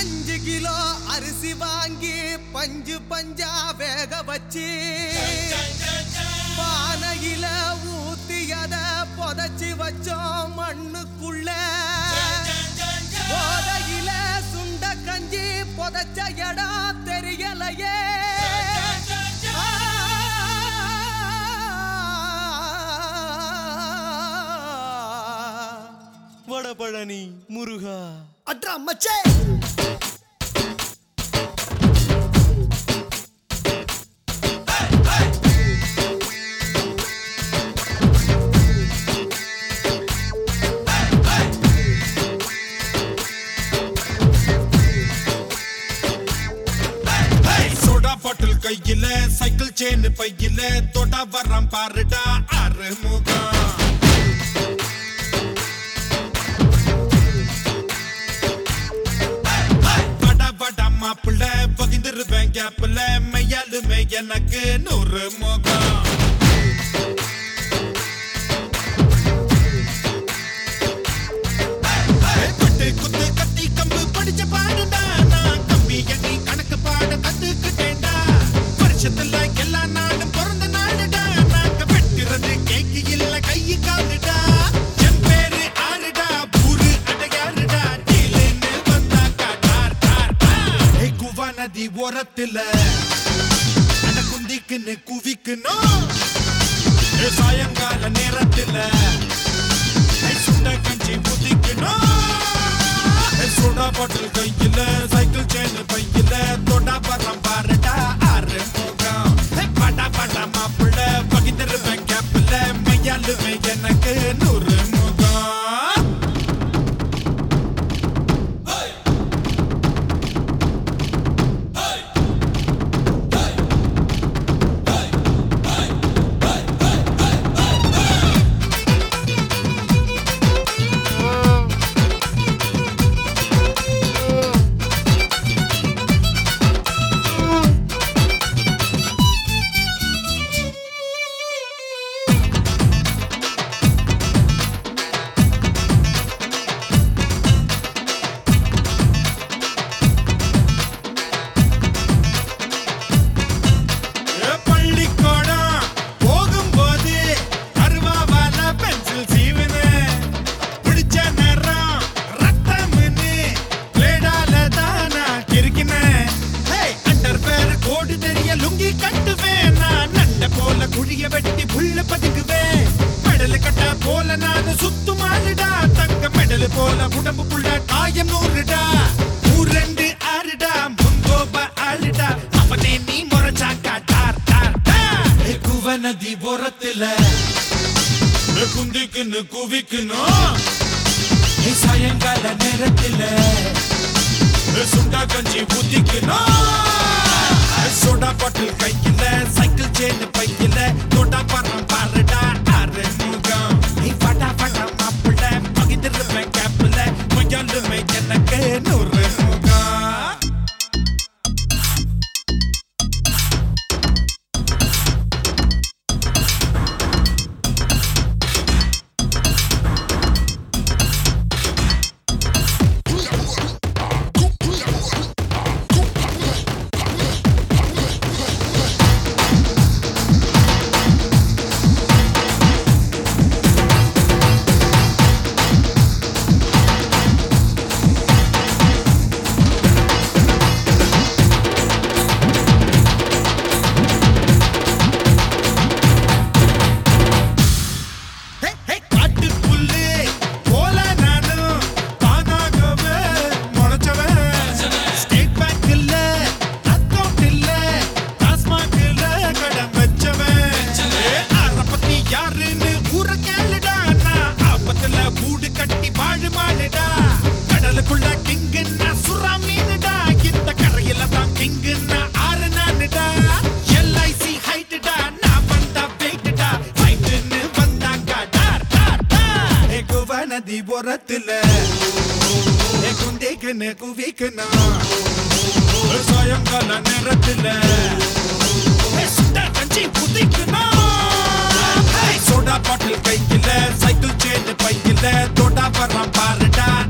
அஞ்சு கிலோ அரிசி வாங்கி பஞ்சு பஞ்சா வேக வச்சு பானையில ஊத்தியத புதைச்சி வச்சோம் மண்ணுக்குள்ள போதையில சுண்ட கஞ்சி புதைச்ச இடம் தெரியலையே வடபழனி முருகா அட்ரா மச்சே சோடா பாட்டில் கையில சைக்கிள் செயின் பையில தொட்டா வரம் பாருடா ஆறு முகம் படா படா மாப்பிள்ள பகிர்ந்துருவேன் கேப்ல மையாலுமே எனக்கு நூறு முகம் பட்டு குத்து கத்தி கம்பு படிச்ச பாடுடா நான் கம்பி எண்ணி கணக்கு பாட கத்துக்கிட்டேன்டா வருஷத்துல எல்லா நாடும் பிறந்த நாடுடா நாங்க வெட்டுறது கேக்கு இல்ல கையு காலுடா என் பேரு ஆறுடா பூரு அடையாறுடா டீலுன்னு வந்தாக்கா டார் டார் டார் ஏய் குவா நதி ஓரத்துல அட குந்திக்குன்னு குவிக்கணும் ஏய் சாயங்கால நேரத்துல ஏய் சுண்ட கஞ்சி முதிக்கணும் ஏய் சோடா பாட்டில் கையில சைக்கிள் செயின் பையில தொட்டா பரம் பாருடா ஆறு முகம் ஏய் படா படா மாப்பிள்ள பகிர்ந்துருவேன் கேப்பில் மையாலுமே எனக்கு நூறு முகம் பள்ளிக்கூடம் போகும்போது அருவாவால பென்சில் சீவுனு பிடிச்ச நேரம் ரத்தம்னு பிளேடால தான் நான் கிறுக்கினேன் அண்டர் பேர் கோடு தெரிய லுங்கி கட்டுவேன் நான் நண்ட போல குழிய வெட்டி புள்ள பதுக்குவேன் மெடல் கட்ட போல நான் சுத்துமாடுடா தங்க மெடல் போல உடம்புக்குள்ள காயம் நூறுடா ஊரெண்டு ஆறுடா முன்கோப ஆளுடா அவனே நீ முறைச்சாக்கா டார் டார் டார் ஏ குவ நதி ஓரத்துல ஏ குந்திக்குன்னு குவிக்கணும் ஏ சாயங்கால நேரத்துல ஏ சுண்டா கஞ்சி ஊத்திக்கணும் ஏ சோடா பாட்டில் கையில சைக்கிள் செயின் பையில தொட்டா பரம் பாருடா ஆறு முகம் நீ படா படா மாப்பிள்ள பகிர்ந்துருவேன் கேப்பில் மையாலுமே எனக்கு நூறு முகம் ஹே, ஹே, காட்டுப்புல்லு போல நானும் தானாகவே முளைச்சவன். ஸ்டேட் பேங்க் இல்ல, அக்கவுண்ட் இல்ல, டாஸ்மாக்ல கடன் வச்சவன். ஏ, ஆளை பத்தி யாருன்னு ஊரை கேளுடா. நான் ஆபத்துல கூடு கட்டி வாழு மாடுடா. கடலுக்குள்ள கிங்குன்னா சுறா மீனுடா. இந்த கரையில தான் கிங்குன்னா ஆறு நானுடா. LIC ஹைட்டுடா, நான் வந்தா வெயிட்டுடா. ஃபைட்டுன்னு வந்தாக்கா டார், டார், டார். ஏ குவா நதி ஓரத்துல ஏ குந்திக்குன்னு குவிக்கணும் ஏ சாயங்கால நேரத்துல ஏ சுண்டா கஞ்சி புதிக்கணும் ஏய், சோடா பாட்டில் கையில சைக்கிள் செயின் பையில தொட்டா வரம் பாருடா